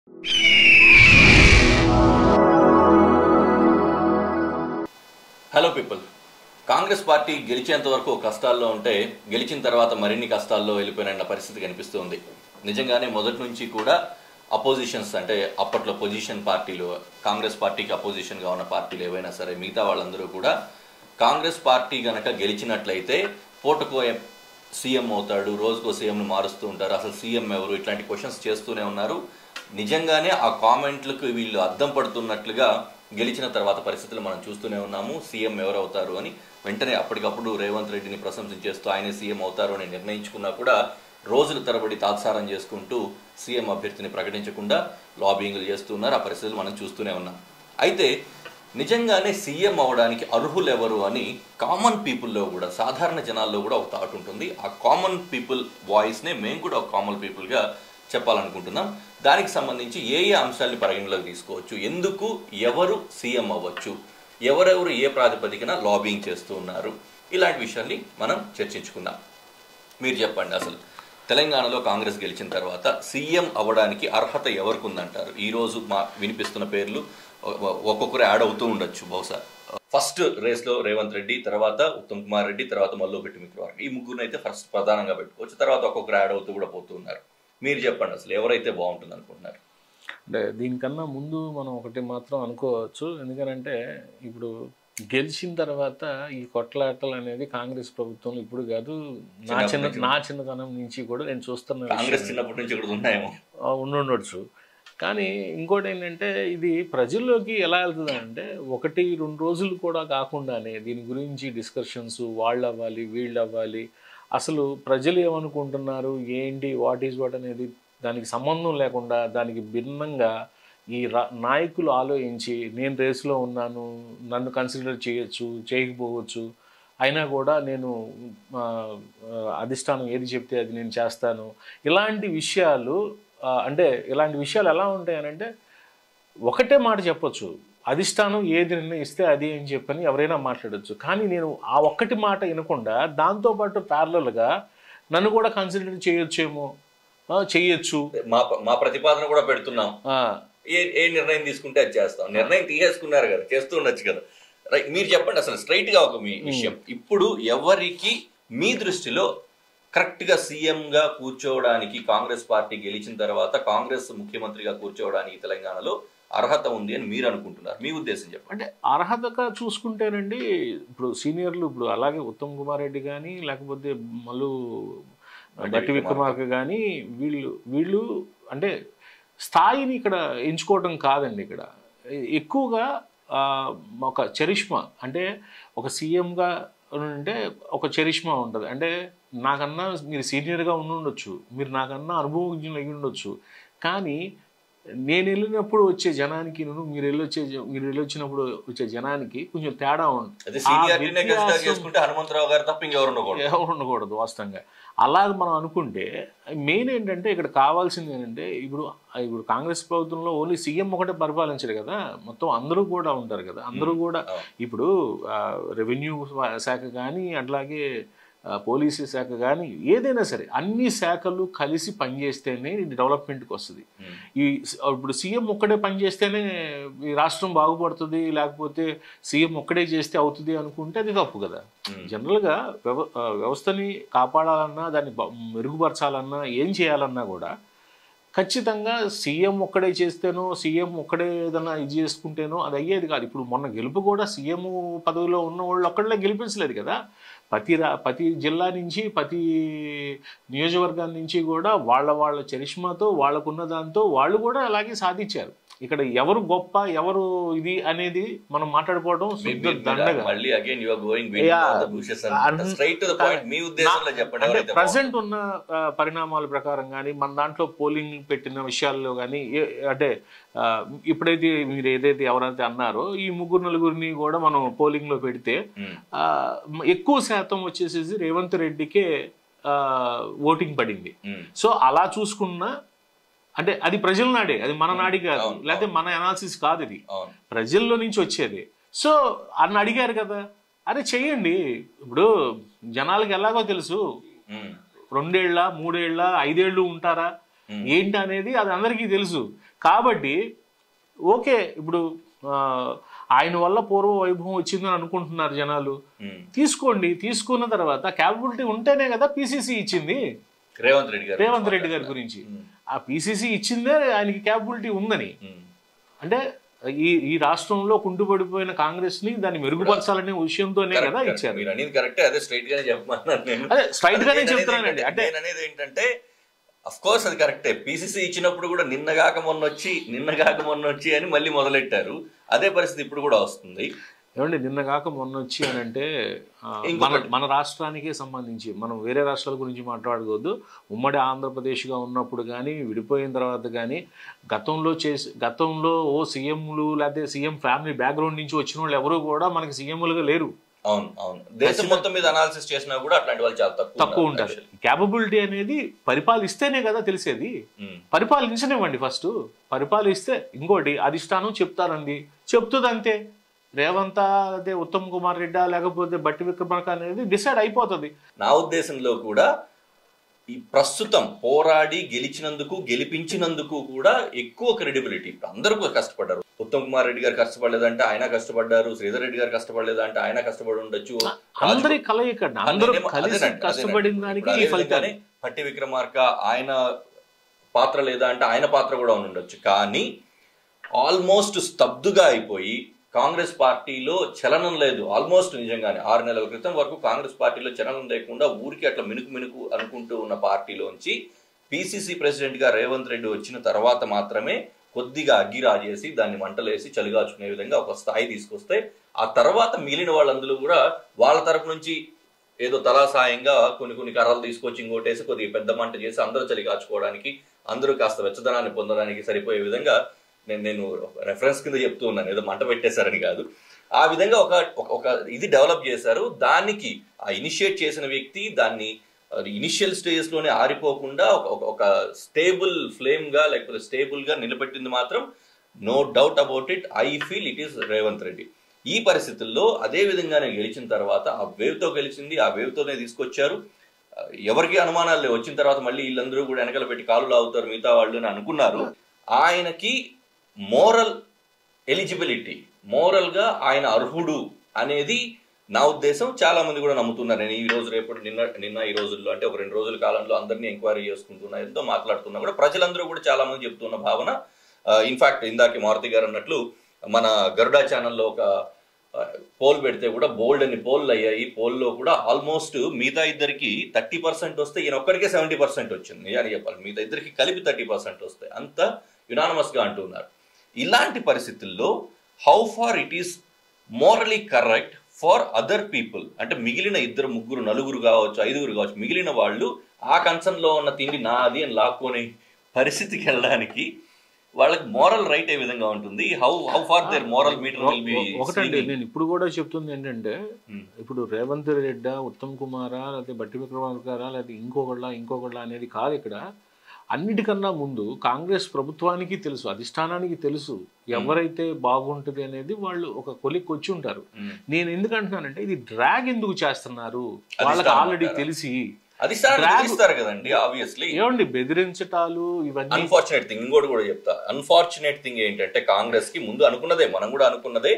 Hello people Congress party గెలిచేంత వరకు కష్టాల్లో ఉంటే గెలిచిన తర్వాత మరిన్ని కష్టాల్లో వెళ్ళిపోయిన పరిస్థితి కనిపిస్తుంది నిజంగానే మొదటి నుంచి కూడా అపోజిషన్స్ అంటే అప్పట్లో పొజిషన్ పార్టీలు కాంగ్రెస్ పార్టీకి అపోజిషన్గా ఉన్న పార్టీలు ఏవైనా సరే మిగతా వాళ్ళందరూ కూడా కాంగ్రెస్ పార్టీ గనక గెలిచినట్లయితే పూటకో ఎం- సీఎం అవుతాడు రోజుకో సీఎంను మారుస్తూ ఉంటారు అసలు సీఎం ఎవరు ఇట్లాంటి క్వశ్చన్స్ చేస్తూనే ఉన్నారు నిజంగానే ఆ కామెంట్లకు వీళ్ళు అద్దం పడుతున్నట్లుగా గెలిచిన తర్వాత పరిస్థితులు మనం చూస్తూనే ఉన్నాము సీఎం ఎవరు అవుతారు అని వెంటనే అప్పటికప్పుడు రేవంత్ రెడ్డిని ప్రశంసించేస్తూ ఆయనే సీఎం అవుతారు అని నిర్ణయించుకున్నా కూడా రోజుల తరబడి తాత్సారం చేసుకుంటూ సీఎం అభ్యర్థిని ప్రకటించకుండా లాబింగ్లు చేస్తున్నారు ఆ పరిస్థితులు మనం చూస్తూనే ఉన్నాం అయితే నిజంగానే సీఎం అవడానికి అర్హులు ఎవరు అని కామన్ పీపుల్లో కూడా సాధారణ జనాల్లో కూడా ఒక థాట్ ఉంటుంది ఆ కామన్ పీపుల్ వాయిస్నే మేము కూడా ఒక కామన్ పీపుల్గా చెప్పాలనుకుంటున్నాం దానికి సంబంధించి ఏ ఏ అంశాలని పరిగణలోకి తీసుకోవచ్చు ఎందుకు ఎవరు సీఎం అవ్వచ్చు ఎవరెవరు ఏ ప్రాతిపదికన లాబింగ్ చేస్తూ ఉన్నారు ఇలాంటి విషయాల్ని మనం చర్చించుకుందాం మీరు చెప్పండి అసలు తెలంగాణలో కాంగ్రెస్ గెలిచిన తర్వాత సీఎం అవ్వడానికి అర్హత ఎవరికి ఉందంటారు ఈ రోజు మా వినిపిస్తున్న పేర్లు ఒ- ఒ- ఒక్కొక్కరు యాడ్ అవుతూ ఉండొచ్చు బహుశా ఫస్ట్ రేస్ లో రేవంత్ రెడ్డి తర్వాత ఉత్తమ్ కుమార్ రెడ్డి తర్వాత మల్లోపెట్టి మిత్రవర్గ ఈ ముగ్గురు అయితే ఫస్ట్ ప్రధానంగా పెట్టుకోవచ్చు తర్వాత ఒక్కొక్కరు యాడ్ అవుతూ కూడా పోతూ ఉన్నారు మీరు చెప్పండి అసలు ఎవరైతే బాగుంటుంది అనుకుంటున్నారు అంటే దీనికన్నా ముందు మనం ఒకటి మాత్రం అనుకోవచ్చు ఎందుకనంటే ఇప్పుడు గెలిచిన తర్వాత ఈ కొట్లాటలు అనేది కాంగ్రెస్ ప్రభుత్వంలో ఇప్పుడు కాదు నా చిన్న నా చిన్నతనం నుంచి కూడా నేను చూస్తున్న కాంగ్రెస్ చిన్నప్పటి నుంచి ఇక్కడ ఉన్నాయేమో ఆ, ఉండుండొచ్చు కానీ ఇంకోటి ఏంటంటే ఇది ప్రజల్లోకి ఎలా వెళ్తుంది అంటే ఒకటి రెండు రోజులు కూడా కాకుండానే దీని గురించి డిస్కషన్స్ వాళ్ళు అవ్వాలి వీళ్ళు అవ్వాలి అసలు ప్రజలు ఏమనుకుంటున్నారు ఏంటి వాట్ ఈజ్ వాట్ అనేది దానికి సంబంధం లేకుండా దానికి భిన్నంగా ఈ రా నాయకులు ఆలోచించి నేను రేసులో ఉన్నాను నన్ను కన్సిడర్ చేయొచ్చు చేయకపోవచ్చు అయినా కూడా నేను ఆ, ఆ, అధిష్టానం ఏది చెప్తే అది నేను చేస్తాను ఇలాంటి విషయాలు ఆ, అంటే ఇలాంటి విషయాలు ఎలా ఉంటాయనంటే ఒకటే మాట చెప్పొచ్చు అధిష్టానం ఏది నిర్ణయిస్తే అది అని చెప్పని ఎవరైనా మాట్లాడొచ్చు కానీ నేను ఆ ఒక్కటి మాట వినకుండా దాంతోపాటు ప్యారలల్గా నన్ను కూడా కన్సిడర్ చేయొచ్చేమో ఆ, చెయ్యొచ్చు మా మా ప్రతిపాదన కూడా పెడుతున్నాం ఆ, ఏ ఏ నిర్ణయం తీసుకుంటే అది చేస్తాం నిర్ణయం తీసేసుకున్నారు కదా చేస్తూ ఉండొచ్చు కదా రైట్ మీరు చెప్పండి అసలు స్ట్రైట్ గా ఒక మీ విషయం ఇప్పుడు ఎవరికి మీ దృష్టిలో కరెక్ట్ గా సీఎం గా కూర్చోవడానికి కాంగ్రెస్ పార్టీ గెలిచిన తర్వాత కాంగ్రెస్ ముఖ్యమంత్రిగా కూర్చోవడానికి తెలంగాణలో అర్హత ఉంది అని మీరు అనుకుంటున్నారు మీ ఉద్దేశం చెప్పండి అంటే అర్హతగా చూసుకుంటేనండి ఇప్పుడు సీనియర్లు ఇప్పుడు అలాగే ఉత్తమ్ కుమార్ రెడ్డి కానీ లేకపోతే మల్లు బట్టి విక్రమార్క కానీ వీళ్ళు వీళ్ళు అంటే స్థాయిని ఇక్కడ ఎంచుకోవడం కాదండి ఇక్కడ ఎక్కువగా ఆ, ఒక చరిష్మా అంటే ఒక సీఎంగా అంటే ఒక చరిష్మా ఉంటుంది అంటే నాకన్నా మీరు సీనియర్గా ఉండి ఉండొచ్చు మీరు నాకన్నా అనుభవజ్ఞులు అయి ఉండొచ్చు కానీ నేను వెళ్ళినప్పుడు వచ్చే జనానికి నువ్వు మీరు వెళ్ళొచ్చే జ- మీరు వెళ్ళొచ్చినప్పుడు వచ్చే జనానికి కొంచెం తేడా ఉంటుంది అదే ఆ సీనియారిటీనే కన్సిడర్ వ్యత్యాసం- చేసుకుంటే హనుమంతరావు గారు తప్ప ఇంకెవరు ఉండకూడదు ఎవరు ఉండకూడదు వాస్తవంగా అలా మనం అనుకుంటే మెయిన్ ఏంటంటే ఇక్కడ కావాల్సింది ఏంటంటే ఇప్పుడు ఇప్పుడు కాంగ్రెస్ ప్రభుత్వంలో ఓన్లీ సీఎం ఒకటే పరిపాలించడు కదా మొత్తం అందరూ కూడా ఉంటారు కదా అందరూ కూడా అవును. ఇప్పుడు రెవెన్యూ శాఖ కానీ అట్లాగే ఆ, పోలీసు శాఖ కానీ ఏదైనా సరే అన్ని శాఖలు కలిసి పనిచేస్తేనే ఇది డెవలప్మెంట్కి వస్తుంది ఉమ్. ఈ స- ఇప్పుడు సీఎం ఒక్కడే పని చేస్తేనే ఈ రాష్ట్రం బాగుపడుతుంది లేకపోతే సీఎం ఒక్కడే చేస్తే అవుతుంది అనుకుంటే అది తప్పు కదా ఉమ్. జనరల్గా వ్యవ ఆ, వ్యవస్థని కాపాడాలన్నా దాన్ని బ- మెరుగుపరచాలన్నా ఏం చేయాలన్నా కూడా ఖచ్చితంగా సీఎం ఒక్కడే చేస్తేనో సీఎం ఒక్కడే ఏదైనా ఇది చేసుకుంటేనో అది అయ్యేది కాదు ఇప్పుడు మొన్న గెలుపు కూడా సీఎం పదవిలో ఉన్న వాళ్ళు ఒక్కడే గెలిపించలేదు కదా ప్రతి రా ప్రతి జిల్లా నుంచి ప్రతి నియోజకవర్గాల నుంచి కూడా వాళ్ళ వాళ్ళ చరిష్మాతో వాళ్ళకున్న దాంతో వాళ్ళు కూడా అలాగే సాధించారు ఇక్కడ ఎవరు గొప్ప ఎవరు ఇది అనేది మనం మాట్లాడుకోవడం మీ- శుద్ధ మీ- దండగా మళ్ళీ again you are going Yeah. అన్- స్ట్రైట్ టు ద పాయింట్ మీ ఉద్దేశంలో చెప్పండి అంటే ఎవరైతే ప్రజెంట్ ఉన్న ఆ, పరిణామాల ప్రకారం కానీ మన దాంట్లో పోలింగ్ పెట్టిన విషయాల్లో కానీ అంటే ఆ, ఇప్పుడైతే మీరు ఏదైతే ఎవరైతే అన్నారో ఈ ముగ్గురు నలుగురిని కూడా మనం పోలింగ్ లో పెడితే ఉమ్. ఆ, మ- ఎక్కువ శాతం వచ్చేసేసి రేవంత్ రెడ్డికే ఆ, ఓటింగ్ పడింది ఉమ్. సో అలా చూసుకున్నా అంటే అది ప్రజల నాడే అది మన నాడి కాదు అవును, లేకపోతే మన అనాలిసిస్ కాదు ఇది అవును ప్రజల్లో నుంచి వచ్చేది సో అన్న అడిగారు కదా అరే చెయ్యండి ఇప్పుడు జనాలకి ఎలాగో తెలుసు ఉమ్. రెండేళ్ల మూడేళ్ల ఐదేళ్లు ఉంటారా Hmm. ఏంటి అనేది అది అందరికీ తెలుసు కాబట్టి ఓకే ఇప్పుడు ఆ, ఆయన వల్ల పూర్వ వైభవం వచ్చిందని అనుకుంటున్నారు జనాలు ఉమ్. తీసుకోండి తీసుకున్న తర్వాత క్యాపబిలిటీ ఉంటేనే కదా పీసీసీ ఇచ్చింది రేవంత్ రెడ్డి గారు రేవంత్ రెడ్డి గారి గురించి ఉమ్. ఆ పీసీసీ ఇచ్చిందే ఆయనకి క్యాపబిలిటీ ఉందని ఉమ్. అంటే ఈ ఈ రాష్ట్రంలో కుంటుపడిపోయిన కాంగ్రెస్ ని దాన్ని మెరుగుపరచాలనే విషయంతోనే కదా Correct, ఇచ్చారు మీరు అనేది కరెక్టే అదే స్ట్రైట్ గానే చెప్పమన్నాను నేను అదే స్ట్రైట్ గానే నేను అనేది చెప్తున్నానండి ఏంటంటే- అంటే నేను అనేది ఏంటంటే అఫ్ కోర్స్ అది కరెక్టే పీసీసీ ఇచ్చినప్పుడు కూడా నిన్నగాక మొన్న వచ్చి నిన్నగాక మొన్న వచ్చి అని మళ్ళీ మొదలెట్టారు అదే పరిస్థితి ఇప్పుడు కూడా వస్తుంది ఏమండి నిన్న కాక మొన్న వచ్చి అని అంటే ఆ, మన ఇంకొకటి. మన రాష్ట్రానికే సంబంధించి మనం వేరే రాష్ట్రాల గురించి మాట్లాడుకోవద్దు ఉమ్మడి ఆంధ్రప్రదేశ్గా ఉన్నప్పుడు కానీ విడిపోయిన తర్వాత కానీ గతంలో చేసి గతంలో ఓ సీఎంలు లేకపోతే సీఎం ఫ్యామిలీ బ్యాక్గ్రౌండ్ నుంచి వచ్చిన వాళ్ళు ఎవరు కూడా మనకి సీఎంలుగా లేరు అవును అవును దేశం మొత్తం మీద అనాలిసిస్ చేసినా కూడా అట్లాంటి వాళ్ళు చాలా తక్కువ తక్కువ ఉన్నారు ఉంటారు క్యాపబిలిటీ అనేది పరిపాలిస్తేనే కదా తెలిసేది ఉమ్. పరిపాలించనివ్వండి ఫస్ట్ పరిపాలిస్తే ఇంకోటి అధిష్టానం చెప్తారండి చెప్తుంది అంతే రేవంత అదే ఉత్తమ్ కుమార్ రెడ్డా లేకపోతే బట్టి విక్రమార్క అనేది డిసైడ్ అయిపోతుంది నా ఉద్దేశంలో కూడా ఈ ప్రస్తుతం పోరాడి గెలిచినందుకు గెలిపించినందుకు కూడా ఎక్కువ క్రెడిబిలిటీ ఇప్పుడు అందరూ కూడా కష్టపడ్డారు ఉత్తమ్ కుమార్ రెడ్డి గారు కష్టపడలేదంటే ఆయన కష్టపడ్డారు శ్రీధర్ రెడ్డి గారు కష్టపడలేదంటే ఆయన కష్టపడి ఉండొచ్చు అందరి కలయిక అందరూ అదేనేమో- కలిసి అదేనండి, కష్టపడిన అదేనండి. దానికి ఇప్పుడు ఈ అదే ఫలితాలు విధంగానే పట్టి విక్రమార్క ఆయన పాత్ర లేదా అంటే ఆయన పాత్ర కూడా ఉండొచ్చు కానీ ఆల్మోస్ట్ స్తబ్దుగా అయిపోయి కాంగ్రెస్ పార్టీలో చలనం లేదు ఆల్మోస్ట్ నిజంగానే ఆరు నెలల క్రితం వరకు కాంగ్రెస్ పార్టీలో చలనం లేకుండా ఊరికి అట్లా మినుకు మినుకు అనుకుంటూ ఉన్న పార్టీలోంచి పిసిసి ప్రెసిడెంట్ గా రేవంత్ రెడ్డి వచ్చిన తర్వాత మాత్రమే కొద్దిగా అగ్గి రాజేసి దాన్ని మంటలేసి చలిగాచుకునే విధంగా ఒక స్థాయి తీసుకొస్తే ఆ తర్వాత మిగిలిన వాళ్ళందరూ కూడా వాళ్ళ తరపు నుంచి ఏదో తలా సాయంగా కొన్ని కొన్ని కర్రలు తీసుకొచ్చి ఇంకోటేసి కొద్దిగా పెద్ద మంట చేసి అందరూ చలి కాచుకోవడానికి అందరూ కాస్త వెచ్చదనాన్ని పొందడానికి సరిపోయే విధంగా నేను నేను రెఫరెన్స్ కింద చెప్తూ ఉన్నాను ఏదో మంట పెట్టేశారని కాదు ఆ విధంగా ఒక ఒక- ఒక ఇది డెవలప్ చేశారు దానికి ఆ ఇనిషియేట్ చేసిన వ్యక్తి దాన్ని ఇనిషియల్ స్టేజెస్ లోనే ఆరిపోకుండా ఒక- ఒక- ఒక స్టేబుల్ ఫ్లేమ్ గా లేకపోతే స్టేబుల్ గా నిలబెట్టింది మాత్రం no doubt about it I feel it is Revanth Reddy ఈ పరిస్థితుల్లో అదే విధంగానే గెలిచిన తర్వాత ఆ వేవ్ తో గెలిచింది ఆ వేవ్ తోనే తీసుకొచ్చారు ఆ, ఎవరికి అనుమానాలు లేవు వచ్చిన తర్వాత మళ్ళీ వీళ్ళందరూ కూడా వెనకాల పెట్టి కాలు లాగుతారు మిగతా వాళ్ళు అని అనుకున్నారు ఆయనకి మోరల్ ఎలిజిబిలిటీ మోరల్ గా ఆయన అర్హుడు అనేది నా ఉద్దేశం చాలా మంది కూడా నమ్ముతున్నారు నేను ఈ రోజు రేపు నిన్న నిన్న ఈ రోజుల్లో అంటే ఒక రెండు రోజుల కాలంలో అందరినీ ఎంక్వైరీ చేసుకుంటున్నా ఎంతో మాట్లాడుతున్నా కూడా ప్రజలందరూ కూడా చాలా మంది చెప్తున్న భావన ఇన్ఫాక్ట్ ఇందాక మారుతి గారు అన్నట్లు మన గరుడా ఛానల్లో ఒక పోల్ పెడితే కూడా బోల్డ్ అని పోల్లు అయ్యాయి పోల్లో కూడా ఆల్మోస్ట్ మిగతా ఇద్దరికి థర్టీ పర్సెంట్ వస్తే ఈయన ఒక్కడికే సెవెంటీ పర్సెంట్ వచ్చింది నిజానికి చెప్పాలి మిగతా ఇద్దరికి కలిపి థర్టీ పర్సెంట్ వస్తాయి అంత యునానమస్ గా అంటున్నారు ఇలాంటి పరిస్థితుల్లో how far it is morally correct for other people అంటే మిగిలిన ఇద్దరు ముగ్గురు నలుగురు కావచ్చు ఐదుగురు కావచ్చు మిగిలిన వాళ్ళు ఆ కన్సర్న్ లో ఉన్న తిండి నాది అని లాక్కొని పరిస్థితికి వెళ్ళడానికి వాళ్ళకి మోరల్ రైట్ ఏ విధంగా ఉంటుంది how how far their moral meter will be ఒకటండి నేను ఇప్పుడు కూడా చెప్తుంది ఏంటంటే Hmm. ఇప్పుడు రేవంత్ రెడ్డా ఉత్తమ్ కుమారా లేకపోతే బట్టి విక్రమార్కారా లేకపోతే ఇంకొకళ్ళ ఇంకొకళ్ళ అనేది కాదు ఇక్కడ అన్నిటికన్నా ముందు కాంగ్రెస్ ప్రభుత్వానికి తెలుసు అధిష్టానానికి తెలుసు ఎవరైతే బాగుంటుంది అనేది వాళ్ళు ఒక కొలిక్ వచ్చి ఉంటారు నేను ఎందుకు అంటున్నానంటే ఇది డ్రాగ్ ఎందుకు చేస్తున్నారు వాళ్ళకి అధిష్టానం ఆల్రెడీ అంటారా? తెలిసి అది ఇస్తారు కదండి ఆబ్వియస్లీ ఏమండి బెదిరించటాలు ఇవన్నీ అన్ఫార్చునేట్ థింగ్ ఇంకోటి కూడా చెప్తా అన్ఫార్చునేట్ థింగ్ ఏంటంటే కాంగ్రెస్ కి ముందు అనుకున్నదే మనం కూడా అనుకున్నదే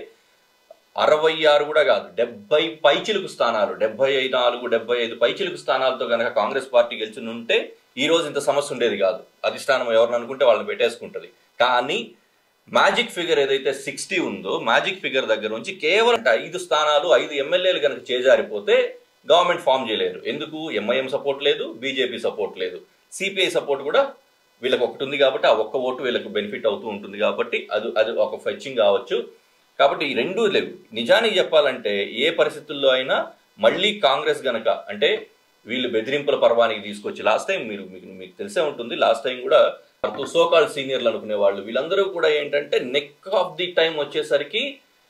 అరవై ఆరు కూడా కాదు డెబ్బై పైచిలుకు స్థానాలు డెబ్బై ఐదు నాలుగు డెబ్బై ఐదు పైచిలుకు స్థానాలతో కనుక కాంగ్రెస్ పార్టీ గెలిచి ఉంటే ఈ రోజు ఇంత సమస్య ఉండేది కాదు అధిష్టానం ఎవరిని అనుకుంటే వాళ్ళని పెట్టేసుకుంటది కానీ మ్యాజిక్ ఫిగర్ ఏదైతే సిక్స్టీ ఉందో మ్యాజిక్ ఫిగర్ దగ్గర నుంచి కేవలం ఐదు స్థానాలు ఐదు ఎమ్మెల్యేలు కనుక చేజారిపోతే గవర్నమెంట్ ఫామ్ చేయలేరు ఎందుకు ఎంఐఎం సపోర్ట్ లేదు బీజేపీ సపోర్ట్ లేదు సిపిఐ సపోర్ట్ కూడా వీళ్ళకి ఒకటి ఉంది కాబట్టి ఆ ఒక్క ఓటు వీళ్ళకి బెనిఫిట్ అవుతూ ఉంటుంది కాబట్టి అది అది ఒక ఫెచ్చింగ్ కావచ్చు కాబట్టి ఈ రెండూ లేవు నిజానికి చెప్పాలంటే ఏ పరిస్థితుల్లో అయినా మళ్ళీ కాంగ్రెస్ గనక అంటే వీళ్ళు బెదిరింపుల పర్వానికి తీసుకొచ్చి లాస్ట్ టైం మీరు మీకు మీకు తెలిసే ఉంటుంది లాస్ట్ టైం కూడా సోకాల్ సీనియర్లు అనుకునే వాళ్ళు వీళ్ళందరూ కూడా ఏంటంటే నెక్ ఆఫ్ ది టైం వచ్చేసరికి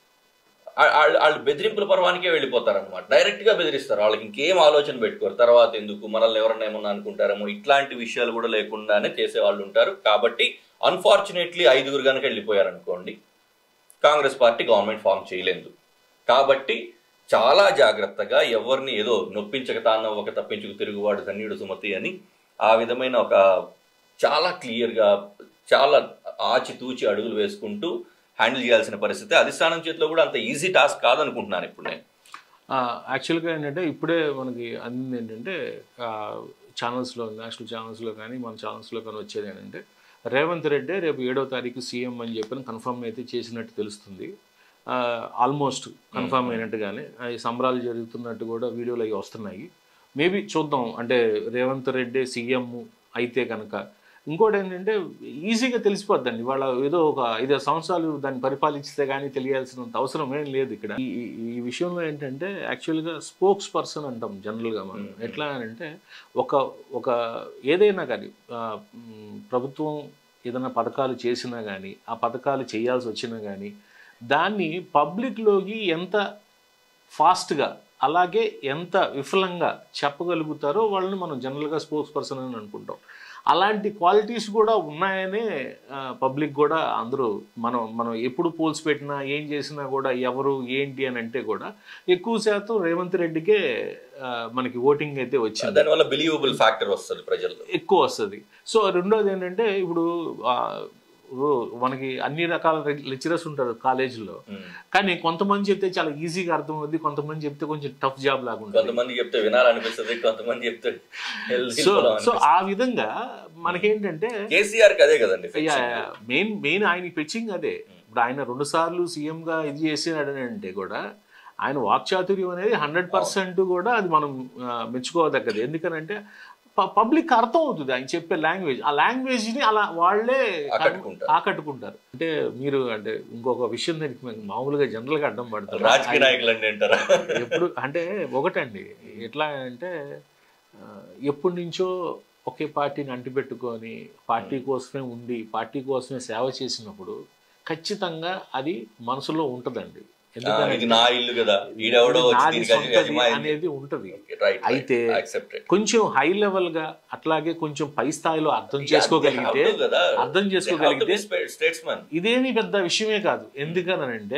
ఆ- వాళ్ళు వాళ్ళు బెదిరింపుల పర్వానికే వెళ్ళిపోతారు అనమాట డైరెక్ట్ గా బెదిరిస్తారు వాళ్ళకి ఇంకేం ఆలోచన పెట్టుకోరు తర్వాత ఎందుకు మనల్ని ఎవరన్నా ఏమన్నా అనుకుంటారేమో ఇట్లాంటి విషయాలు కూడా లేకుండానే చేసే వాళ్ళు ఉంటారు కాబట్టి అన్ఫార్చునేట్లీ ఐదుగురు కనుక వెళ్ళిపోయారు అనుకోండి కాంగ్రెస్ పార్టీ గవర్నమెంట్ ఫామ్ చేయలేదు కాబట్టి చాలా జాగ్రత్తగా ఎవరిని ఏదో నొప్పించక తాను ఒక తప్పించుకు తిరుగువాడు ధన్యుడు సుమతి అని ఆ విధమైన ఒక చాలా క్లియర్గా చాలా ఆచితూచి అడుగులు వేసుకుంటూ హ్యాండిల్ చేయాల్సిన పరిస్థితి అధిష్టానం చేతిలో కూడా అంత ఈజీ టాస్క్ కాదనుకుంటున్నాను ఇప్పుడు నేను యాక్చువల్గా ఏంటంటే ఇప్పుడే మనకి అందింది ఏంటంటే ఛానల్స్లో నేషనల్ ఛానల్స్లో కానీ మన ఛానల్స్లో కానీ వచ్చేది ఏంటంటే రేవంత్ రెడ్డి రేపు ఏడో తారీఖు సీఎం అని చెప్పిన కన్ఫర్మ్ అయితే చేసినట్టు తెలుస్తుంది ఆల్మోస్ట్ కన్ఫర్మ్ అయినట్టుగానే ఆ, ఈ సంబరాలు జరుగుతున్నట్టు కూడా వీడియోలు అవి వస్తున్నాయి మేబీ చూద్దాం అంటే రేవంత్ రెడ్డి సీఎం అయితే కనుక ఇంకోటి ఏంటంటే ఈజీగా తెలిసిపోద్దండి వాళ్ళ ఏదో ఒక ఐదు సంవత్సరాలు దాన్ని పరిపాలిస్తే కానీ తెలియాల్సినంత అవసరం ఏం లేదు ఇక్కడ ఈ ఈ- ఈ విషయంలో ఏంటంటే యాక్చువల్గా స్పోక్స్ పర్సన్ అంటాం జనరల్గా మనం ఎట్లా అని అంటే ఒక ఒక ఏదైనా కానీ ఆ, మ్, ప్రభుత్వం ఏదైనా పథకాలు చేసినా కానీ ఆ పథకాలు చేయాల్సి వచ్చినా కానీ దాన్ని పబ్లిక్లోకి ఎంత ఫాస్ట్గా అలాగే ఎంత విఫలంగా చెప్పగలుగుతారో వాళ్ళని మనం జనరల్గా స్పోక్స్ పర్సన్ అని అనుకుంటాం అలాంటి క్వాలిటీస్ కూడా ఉన్నాయనే పబ్లిక్ కూడా అందరూ మనం మనం ఎప్పుడు పోల్స్ పెట్టినా ఏం చేసినా కూడా ఎవరు ఏంటి అని అంటే కూడా ఎక్కువ శాతం రేవంత్ రెడ్డికే ఆ, మనకి ఓటింగ్ అయితే వచ్చింది దానివల్ల బిలీవబుల్ ఫ్యాక్టర్ వస్తుంది ప్రజల్లో ఎక్కువ వస్తుంది సో రెండోది ఏంటంటే ఇప్పుడు ఆ, ఇప్పుడు మనకి అన్ని రకాల లెక్చరర్స్ ఉంటారు కాలేజీలో ఉమ్. కానీ కొంతమంది చెప్తే చాలా ఈజీగా అర్థమవుద్ది కొంతమంది చెప్తే కొంచెం టఫ్ జాబ్ లాగా ఉంటుంది కొంతమంది చెప్తే వినాలనిపిస్తుంది కొంతమంది చెప్తే healthy సో పోదాం సో అనిపిస్తుంది. ఆ విధంగా మనకేంటంటే కేసీఆర్ కి అదే కదండి fixing. మెయిన్ మెయిన్ ఆయన పిచ్చింగ్ అదే ఇప్పుడు ఆయన రెండు సార్లు సీఎం గా ఇది చేసినాడని అంటే కూడా ఆయన వాక్చాతుర్యం అనేది హండ్రెడ్ పర్సెంట్ కూడా అది మనం ఆ, మెచ్చుకోదగ్గది ఎందుకనంటే పబ్లిక్ అర్థం అవుతుంది ఆయన చెప్పే లాంగ్వేజ్ ఆ లాంగ్వేజ్ ని అలా వాళ్ళే ఆకట్టుకుంటారు. ఆకట్టుకుంటారు అంటే మీరు అంటే ఇంకొక విషయం దానికి మేము మామూలుగా జనరల్ గా అడ్డం పడతారు రాజకీయ నాయకులు అండి అంటారా ఎప్పుడు అంటే ఒకటండి ఎట్లా అంటే ఆ, ఎప్పటి నుంచో ఒకే పార్టీని అంటిపెట్టుకొని పార్టీ కోసమే ఉండి పార్టీ కోసమే సేవ చేసినప్పుడు ఖచ్చితంగా అది మనసులో ఉంటుందండి ఆ, ఎందుకంటే ఇది నా ఇల్లు కదా ఈడెవడో వచ్చి నాది దీనికి సొంతది యజమాని. అనేది ఉంటది రైట్ అయితే యాక్సెప్టెడ్ కొంచెం హై లెవెల్ గా అట్లాగే కొంచెం పై స్థాయిలో అర్థం చేసుకోగలిగితే కదా అర్థం చేసుకోగలిగితే స్టేట్స్ మన్ ఇదేమి పెద్ద విషయమే కాదు ఎందుకనంటే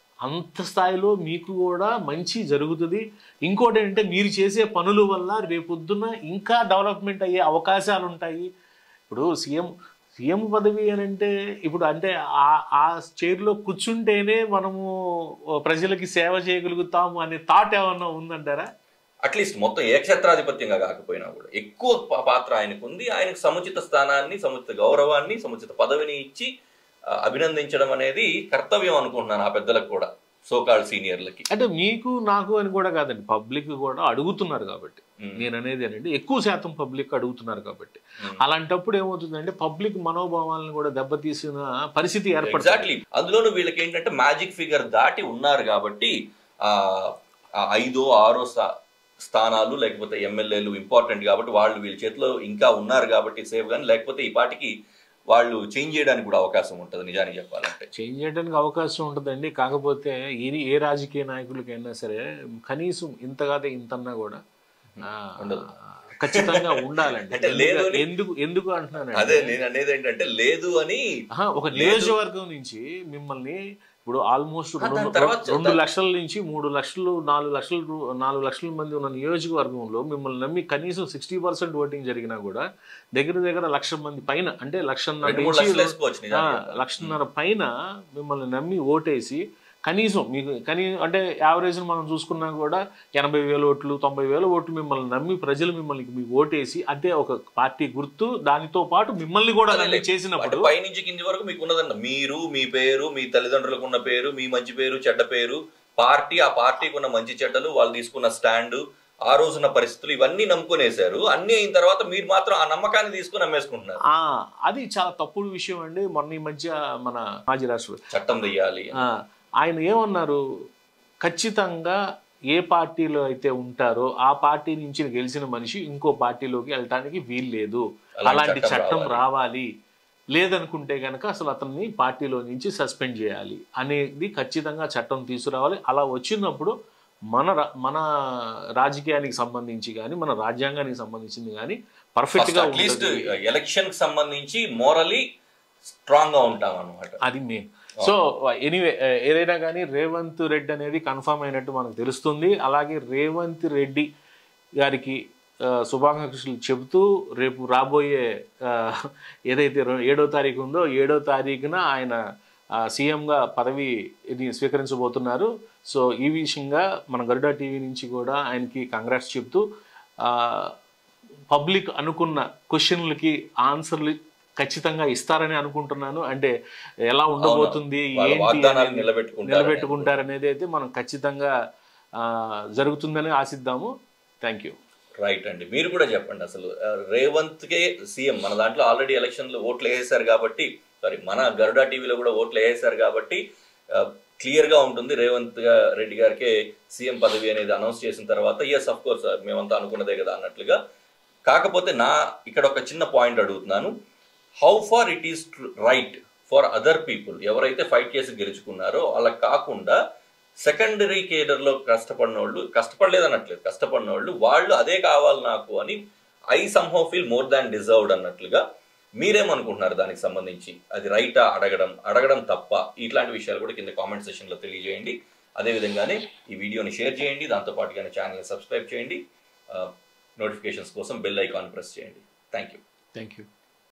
అంత స్థాయిలో మీకు కూడా మంచి జరుగుతుంది ఇంకోటి ఏంటంటే మీరు చేసే పనుల వల్ల రేపొద్దున ఇంకా డెవలప్మెంట్ అయ్యే అవకాశాలు ఉంటాయి ఇప్పుడు సీఎం సీఎం పదవి అని అంటే ఇప్పుడు అంటే ఆ ఆ చైర్లో కూర్చుంటేనే మనము ప్రజలకి సేవ చేయగలుగుతాము అనే థాట్ ఏమన్నా ఉందంటారా అట్లీస్ట్ మొత్తం ఏక్షత్రాధిపత్యంగా కాకపోయినా కూడా ఎక్కువ పా- పాత్ర ఆయనకు ఉంది ఆయనకు సముచిత స్థానాన్ని సముచిత గౌరవాన్ని సముచిత పదవిని ఇచ్చి ఆ, అభినందించడం అనేది కర్తవ్యం అనుకుంటున్నాను ఆ పెద్దలకు కూడా సోకాల్ సీనియర్లకి అంటే మీకు నాకు అని కూడా కాదండి పబ్లిక్ కూడా అడుగుతున్నారు కాబట్టి మ్మ్. నేను అనేది ఏంటంటే ఎక్కువ శాతం పబ్లిక్ అడుగుతున్నారు కాబట్టి మ్మ్. అలాంటప్పుడు ఏమవుతుందంటే పబ్లిక్ మనోభావాలను కూడా దెబ్బతీసిన పరిస్థితి ఏర్పడుతుంది ఎగ్జాక్ట్లీ అందులోనూ వీళ్ళకి ఏంటంటే మ్యాజిక్ ఫిగర్ దాటి ఉన్నారు కాబట్టి ఆ ఆ ఐదో ఆరో స్థా- స్థానాలు లేకపోతే ఎమ్మెల్యేలు ఇంపార్టెంట్ కాబట్టి వాళ్ళు వీళ్ళ చేతిలో ఇంకా ఉన్నారు కాబట్టి సేఫ్ కానీ లేకపోతే ఈ పాటికి వాళ్ళు చేంజ్ చేయడానికి కూడా అవకాశం ఉంటుంది నిజానికి చెప్పాలంటే చేంజ్ చేయడానికి అవకాశం ఉంటుందండి కాకపోతే ఏ ఏ రాజకీయ నాయకులకైనా సరే కనీసం ఇంత కాదే ఇంతన్నా కూడా ఆ, ఖచ్చితంగా ఉండాలండి అంటే లేదు ఎందుకు- అని- ఎందుకు ఎందుకు అంటున్నానంటే అదే నేను అనేది ఏంటంటే లేదు అని ఆహా, ఒక నియోజకవర్గం నుంచి మిమ్మల్ని ఇప్పుడు ఆల్మోస్ట్ దాని రెండు తర్వాత రెండు లక్షల నుంచి మూడు లక్షలు నాలుగు లక్షలు రు- నాలుగు లక్షల మంది ఉన్న నియోజకవర్గంలో మిమ్మల్ని నమ్మి కనీసం సిక్స్టీ పర్సెంట్ ఓటింగ్ జరిగినా కూడా దగ్గర దగ్గర లక్ష మంది పైన అంటే లక్షన్నర రెండు మూడు నుంచి లక్షలు వేసుకోవచ్చు ఆ, నిజానికి లక్షన్నర పైన మిమ్మల్ని నమ్మి ఓటేసి కనీసం మీకు కనీ అంటే యావరేజ్ మనం చూసుకున్నా కూడా ఎనభై వేల ఓట్లు తొంభై వేల ఓట్లు మిమ్మల్ని నమ్మి ప్రజలు మిమ్మల్ని మీకు ఓటేసి అంటే ఒక పార్టీ గుర్తు దానితో పాటు మిమ్మల్ని కూడా నమ్మి అంటే చేసినప్పుడు పైనుంచి కింది వరకు మీకు ఉన్నదంట మీరు మీ పేరు మీ తల్లిదండ్రులకు ఉన్న పేరు మీ మంచి పేరు చెడ్డ పేరు పార్టీ ఆ పార్టీకి ఉన్న మంచి చెడ్డలు వాళ్ళు తీసుకున్న స్టాండ్ ఆ రోజున పరిస్థితులు ఇవన్నీ నమ్ముకునేశారు అన్ని అయిన తర్వాత మీరు మాత్రం ఆ నమ్మకాన్ని తీసుకుని నమ్మేసుకుంటున్నారు ఆ అది చాలా తప్పుడు విషయం అండి మొన్న ఈ మధ్య మన మాజీ రాష్ట్రపతి చట్టం వెయ్యాలి ఆ, ఆయన ఏమన్నారు ఖచ్చితంగా ఏ పార్టీలో అయితే ఉంటారో ఆ పార్టీ నుంచి గెలిచిన మనిషి ఇంకో పార్టీలోకి వెళ్ళటానికి వీలు లేదు అలాంటి అలాంటి చట్టం చట్టం రావాలి. రావాలి లేదనుకుంటే గనక అసలు అతన్ని పార్టీలో నుంచి సస్పెండ్ చేయాలి అనేది ఖచ్చితంగా చట్టం తీసుకురావాలి అలా వచ్చినప్పుడు మన రా- మన రాజకీయానికి సంబంధించి కానీ మన రాజ్యాంగానికి సంబంధించింది కానీ పర్ఫెక్ట్ గా అట్లీస్ట్ ఉంటుంది. ఎలక్షన్ కి సంబంధించి మోరలీ స్ట్రాంగ్ గా ఉంటాం అనమాట అది మెయిన్ సో ఎనీవే ఏదైనా కానీ రేవంత్ రెడ్డి అనేది కన్ఫర్మ్ అయినట్టు మనకు తెలుస్తుంది అలాగే రేవంత్ రెడ్డి గారికి ఆ, శుభాకాంక్షలు చెబుతూ రేపు రాబోయే ఆ, ఏదైతే రె- ఏడో తారీఖు ఉందో ఏడో తారీఖున ఆయన ఆ, సీఎంగా పదవి ఇది స్వీకరించబోతున్నారు సో ఈ విషయంగా మన గరుడ టీవీ నుంచి కూడా ఆయనకి కంగ్రాట్స్ చెప్తూ ఆ, పబ్లిక్ అనుకున్న క్వశ్చన్లకి ఆన్సర్లు ఖచ్చితంగా ఇస్తారని అనుకుంటున్నాను అంటే ఎలా ఉండబోతుంది వాళ్ళ ఏంటి వాగ్దానాలు అనేది నిలబెట్టుకుంటారని నిలబెట్టుకుంటారనేది అయితే మనం ఖచ్చితంగా ఆ, జరుగుతుందని ఆశిద్దాము థ్యాంక్ యూ రైట్ అండి మీరు కూడా చెప్పండి అసలు ఆ, రేవంత్కే సీఎం మన దాంట్లో ఆల్రెడీ ఎలక్షన్లో ఓట్లు వేసేశారు కాబట్టి సారీ మన గరుడా టీవీలో కూడా ఓట్లు వేసేశారు కాబట్టి క్లియర్ గా ఉంటుంది రేవంత్ గా- రెడ్డి గారికే సీఎం పదవి అనేది అనౌన్స్ చేసిన తర్వాత ఎస్ అఫ్ కోర్స్ మేమంతా అనుకున్నదే కదా అన్నట్లుగా కాకపోతే నా ఇక్కడ ఒక చిన్న పాయింట్ అడుగుతున్నాను how far it is right for other people ఎవరైతే ఫైట్ కేసు గెలుచుకున్నారో వాళ్ళకి కాకుండా సెకండరీ కేడర్ లో కష్టపడిన వాళ్ళు కష్టపడలేదు అనట్లేదు కష్టపడిన వాళ్ళు వాళ్ళు అదే కావాలి నాకు అని I somehow feel more than deserved అన్నట్లుగా మీరేమనుకుంటున్నారు దానికి సంబంధించి అది రైటా అడగడం అడగడం తప్ప ఇట్లాంటి విషయాలు కూడా కింద కామెంట్ సెషన్ లో తెలియజేయండి అదే విధంగానే ఈ వీడియోని షేర్ చేయండి దాంతో పాటుగానే ఛానల్ సబ్స్క్రైబ్ చేయండి నోటిఫికేషన్స్ కోసం బెల్ ఐకాన్ ప్రెస్ చేయండి థ్యాంక్ యూ థ్యాంక్ యూ